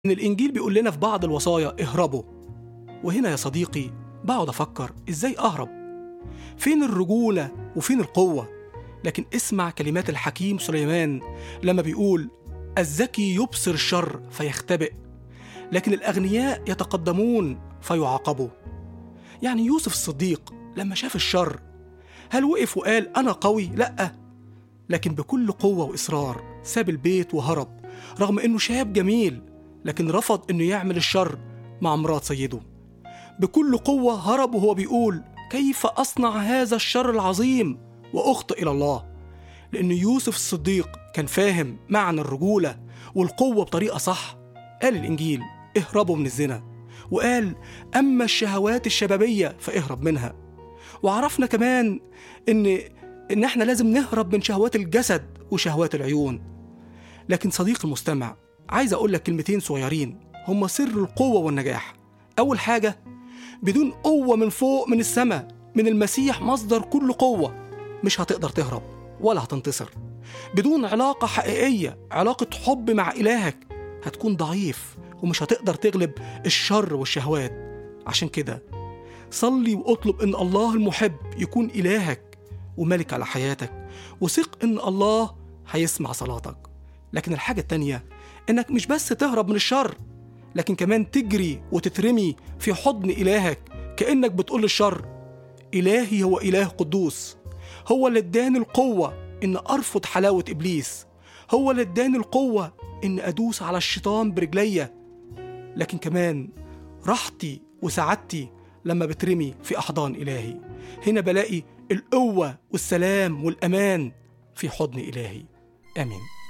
إن الإنجيل بيقول لنا في بعض الوصايا اهربوا وهنا يا صديقي بقعد أفكر إزاي أهرب فين الرجولة وفين القوة لكن اسمع كلمات الحكيم سليمان لما بيقول الذكي يبصر الشر فيختبئ لكن الأغنياء يتقدمون فيعاقبوا يعني يوسف الصديق لما شاف الشر هل وقف وقال أنا قوي؟ لأ لكن بكل قوة وإصرار ساب البيت وهرب رغم إنه شاب جميل لكن رفض إنه يعمل الشر مع مرات سيده بكل قوة هرب وهو بيقول كيف أصنع هذا الشر العظيم وأخطئ إلى الله لأن يوسف الصديق كان فاهم معنى الرجولة والقوة بطريقة صح قال الإنجيل اهربوا من الزنا وقال أما الشهوات الشبابية فاهرب منها وعرفنا كمان إن إن إحنا لازم نهرب من شهوات الجسد وشهوات العيون لكن صديقي المستمع عايز أقول لك كلمتين صغيرين هما سر القوة والنجاح أول حاجة بدون قوة من فوق من السماء من المسيح مصدر كل قوة مش هتقدر تهرب ولا هتنتصر بدون علاقة حقيقية علاقة حب مع إلهك هتكون ضعيف ومش هتقدر تغلب الشر والشهوات عشان كده صلي واطلب ان الله المحب يكون إلهك وملك على حياتك وثق ان الله هيسمع صلاتك لكن الحاجة التانية انك مش بس تهرب من الشر لكن كمان تجري وتترمي في حضن إلهك كأنك بتقول للشر إلهي هو إله قدوس هو اللي اداني القوة إن أرفض حلاوة إبليس هو اللي اداني القوة إن أدوس على الشيطان برجليا لكن كمان راحتي وسعادتي لما بترمي في أحضان إلهي هنا بلاقي القوة والسلام والأمان في حضن إلهي آمين